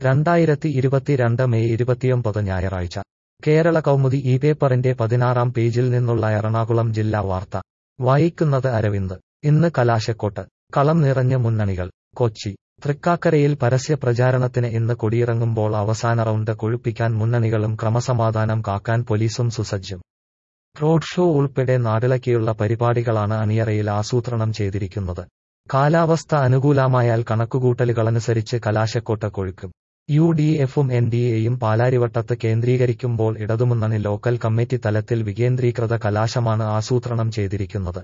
രണ്ടായിരത്തി ഇരുപത്തിരണ്ട് മെയ് ഇരുപത്തിയൊമ്പത് ഞായറാഴ്ച കേരള കൗമുദി ഈ പേപ്പറിന്റെ പതിനാറാം പേജിൽ നിന്നുള്ള എറണാകുളം ജില്ലാ വാർത്ത വായിക്കുന്നത് അരവിന്ദ് ഇന്ന് കലാശക്കോട്ട് കളം നിറഞ്ഞ മുന്നണികൾ കൊച്ചി തൃക്കാക്കരയിൽ പരസ്യ പ്രചാരണത്തിന് ഇന്ന് കൊടിയിറങ്ങുമ്പോൾ അവസാന റൗണ്ട് കൊഴുപ്പിക്കാൻ മുന്നണികളും ക്രമസമാധാനം കാക്കാൻ പോലീസും സുസജ്ജം റോഡ് ഷോ ഉൾപ്പെടെ നാടിളക്കിയുള്ള പരിപാടികളാണ് അണിയറയിൽ ആസൂത്രണം ചെയ്തിരിക്കുന്നത് കാലാവസ്ഥ അനുകൂലമായാൽ കണക്കുകൂട്ടലുകളനുസരിച്ച് കലാശക്കോട്ട കൊഴുക്കും യു ഡി എഫും എൻ ഡി എയും പാലാരിവട്ടത്ത് കേന്ദ്രീകരിക്കുമ്പോൾ ഇടതുമുന്നണി ലോക്കൽ കമ്മിറ്റി തലത്തിൽ വികേന്ദ്രീകൃത കലാശമാണ് ആസൂത്രണം ചെയ്തിരിക്കുന്നത്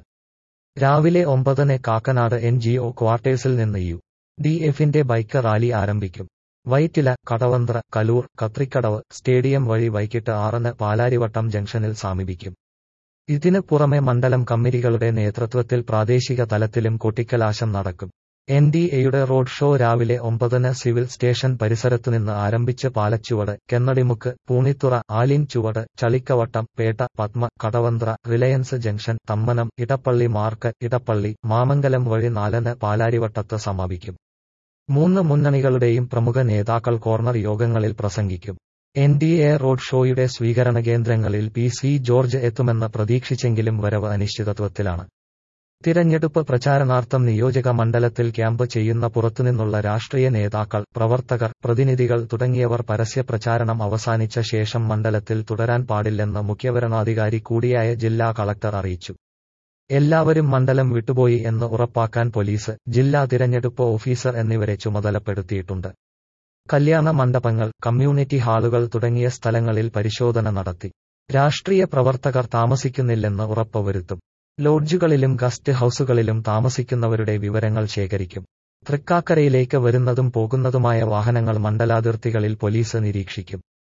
രാവിലെ ഒമ്പതിന് കാക്കനാട് എൻ ജി ഒ ക്വാർട്ടേഴ്സിൽ നിന്ന് യു ഡി എഫിന്റെ ബൈക്ക് റാലി ആരംഭിക്കും വൈറ്റില കടവന്ത്ര കലൂർ കത്രിക്കടവ് സ്റ്റേഡിയം വഴി വൈകിട്ട് ആറിന് പാലാരിവട്ടം ജംഗ്ഷനിൽ സമീപിക്കും ഇതിന് പുറമെ മണ്ഡലം കമ്മിറ്റികളുടെ നേതൃത്വത്തിൽ പ്രാദേശിക തലത്തിലും കൊട്ടിക്കലാശം നടക്കും എൻ ഡി എയുടെ റോഡ് ഷോ രാവിലെ ഒമ്പതിന് സിവിൽ സ്റ്റേഷൻ പരിസരത്തുനിന്ന് ആരംഭിച്ച് Palachuvadu കെന്നടിമുക്ക് Poonithura Alinchuvadu Chalikkavattom Petta Padma Kadavanthra Reliance junction Thammanam Edappally മാർക്ക് ഇടപ്പള്ളി മാമംഗലം വഴി നാലന് പാലാരിവട്ടത്ത് സമാപിക്കും മൂന്ന് മുന്നണികളുടെയും പ്രമുഖ നേതാക്കൾ കോർണർ യോഗങ്ങളിൽ പ്രസംഗിക്കും എൻ ഡി എ റോഡ് ഷോയുടെ സ്വീകരണ കേന്ദ്രങ്ങളിൽ പി സി ജോർജ് എത്തുമെന്ന് പ്രതീക്ഷിച്ചെങ്കിലും വരവ് അനിശ്ചിതത്വത്തിലാണ് തിരഞ്ഞെടുപ്പ് പ്രചാരണാർത്ഥം നിയോജക മണ്ഡലത്തിൽ ക്യാമ്പ് ചെയ്യുന്ന പുറത്തുനിന്നുള്ള രാഷ്ട്രീയ നേതാക്കൾ പ്രവർത്തകർ പ്രതിനിധികൾ തുടങ്ങിയവർ പരസ്യ പ്രചാരണം അവസാനിച്ച ശേഷം മണ്ഡലത്തിൽ തുടരാൻ പാടില്ലെന്ന് മുഖ്യവരണാധികാരി കൂടിയായ ജില്ലാ കളക്ടർ അറിയിച്ചു എല്ലാവരും മണ്ഡലം വിട്ടുപോയി എന്ന് ഉറപ്പാക്കാൻ പോലീസ് ജില്ലാ തിരഞ്ഞെടുപ്പ് ഓഫീസർ എന്നിവരെ ചുമതലപ്പെടുത്തിയിട്ടുണ്ട് കല്യാണ മണ്ഡപങ്ങൾ കമ്മ്യൂണിറ്റി ഹാളുകൾ തുടങ്ങിയ സ്ഥലങ്ങളിൽ പരിശോധന നടത്തി രാഷ്ട്രീയ പ്രവർത്തകർ താമസിക്കുന്നില്ലെന്ന് ഉറപ്പുവരുത്തും ലോഡ്ജുകളിലും ഗസ്റ്റ് ഹൌസുകളിലും താമസിക്കുന്നവരുടെ വിവരങ്ങൾ ശേഖരിക്കും തൃക്കാക്കരയിലേക്ക് വരുന്നതും പോകുന്നതുമായ വാഹനങ്ങൾ മണ്ഡലാതിർത്തികളിൽ പോലീസ് നിരീക്ഷിക്കും